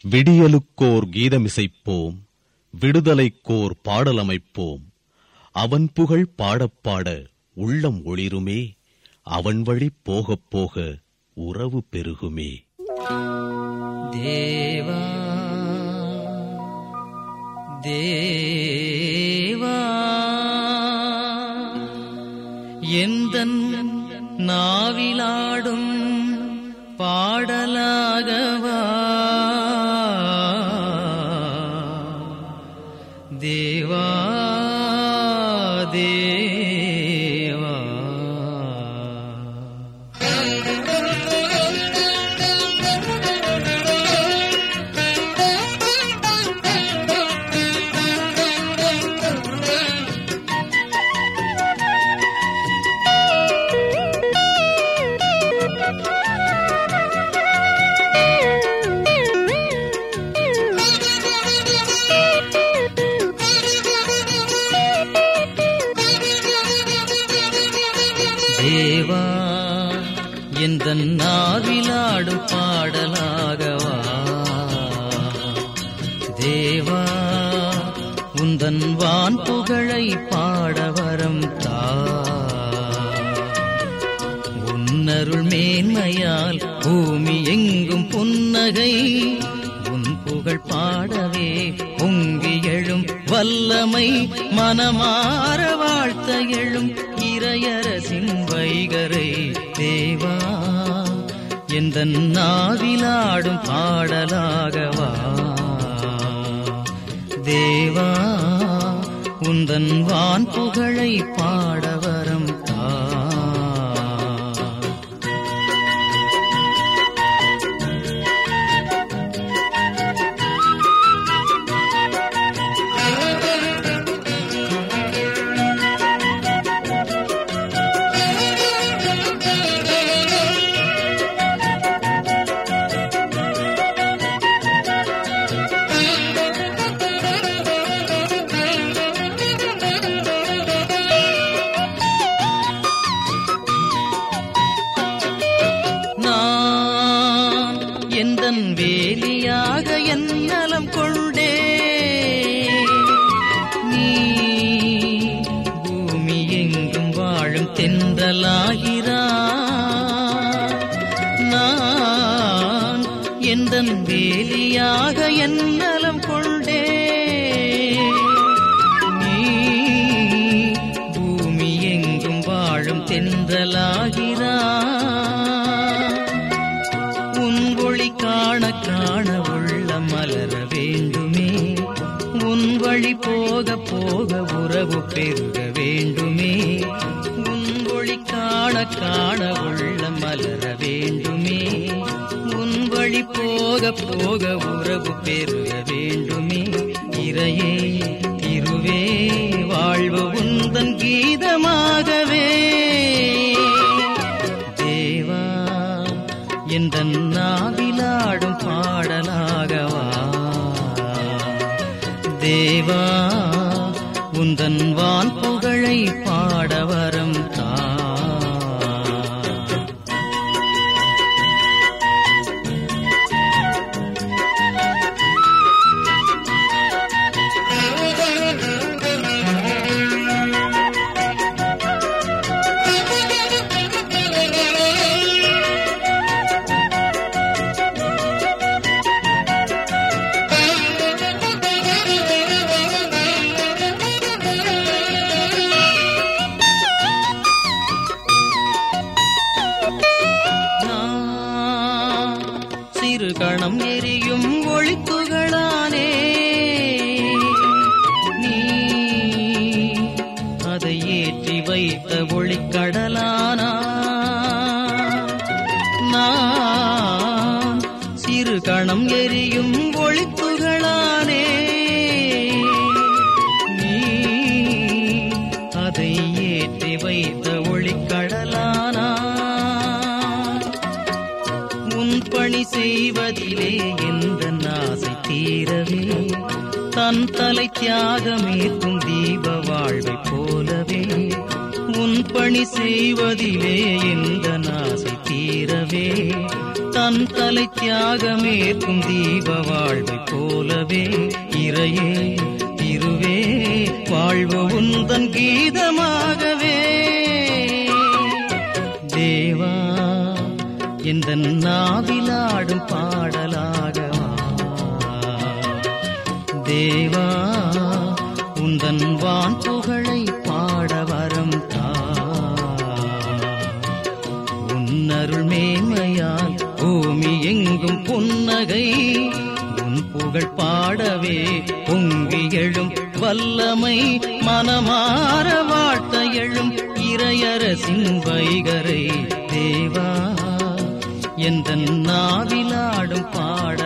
விடியலுக்கோர் கீதமிசைப்போம் விடுதலைக்கோர் பாடலமைப்போம் அவன் புகழ் பாடப் பாட உள்ளம் ஒளிருமே அவன் வழி போகப் போக உறவு பெருகுமே தேவா தேவா எந்தன் நாவிலாடும் பாடலாகவா தேவா தேவா தேவா எந்த நாவிலாடும் பாடலாகவா தேவா உந்தன் வான் புகழை பாட வரம் தா உன்னருள் மேன்மையால் பூமி எங்கும் புன்னகை உன் புகழ் பாடவே பொங்கி எழும் வல்லமை மனமாற வாழ்த்த எழும் இறையரசின் வைகரை தேவா எந்த நாவிலாடும் பாடலாகவா தேவா உந்தன் வான் புகழை பாடவரம் தா நான் எந்தன் வேலியாக என் நலம் கொண்டே நீ பூமி எங்கும் வாழும் தென்றலாகிறா நான் எந்தன் வேலியாக என் நலம் கொண்டே நீ பூமி எங்கும் வாழும் தென்றலாகிறா உன் ஒளி காண காண உள்ள மலர வேண்டுமே உன் வழி போக போக உறவு பெருக வேண்டுமே உன் ஒளி காண காண உள்ள மலர வேண்டுமே உன் வழி போக போக உறவு பெருக வேண்டுமே இறையே திருவே வாழ்வு உந்தன் கீதமாகவே தேவா எந்த நாவிலாடும் பாடலாகவா தேவா உந்தன் வான் புகழை பாடவரம் தா நான் சிறு கணம் எரியும் ஒளித்துகளானே நீ அதை ஏற்றி வைத்த ஒளிக்கடலானா நான் சிறு கணம் எரியும் ஒளித்துகளானே நீ அதை ஏற்றி வைத்த ஒளிக்கடலானா உன் பணி செய்வதிலே எந்த ஆசை தீரவே தன் தலை தியாகமேற்கும் தீப வாழ்வை போலவே உன் பணி செய்வதிலே எந்த ஆசை தீரவே தன் தலை தியாகமேற்கும் தீப வாழ்வை போலவே இறையே திருவே வாழ்வு உந்தன் கீதமாகவே தேவா எந்த நாவிலாடும் பாடலாகவா தேவா உந்தன் வான் புகழை பாட வரம் தா உன்னருள் மேன்மையால் பூமி எங்கும் புன்னகை உன் புகழ் பாடவே பொங்கி எழும் வல்லமை மனமாற வாழ்த்த எழும் இறையரசின் வைகரை தேவா எந்த நாவிலாடும் பாட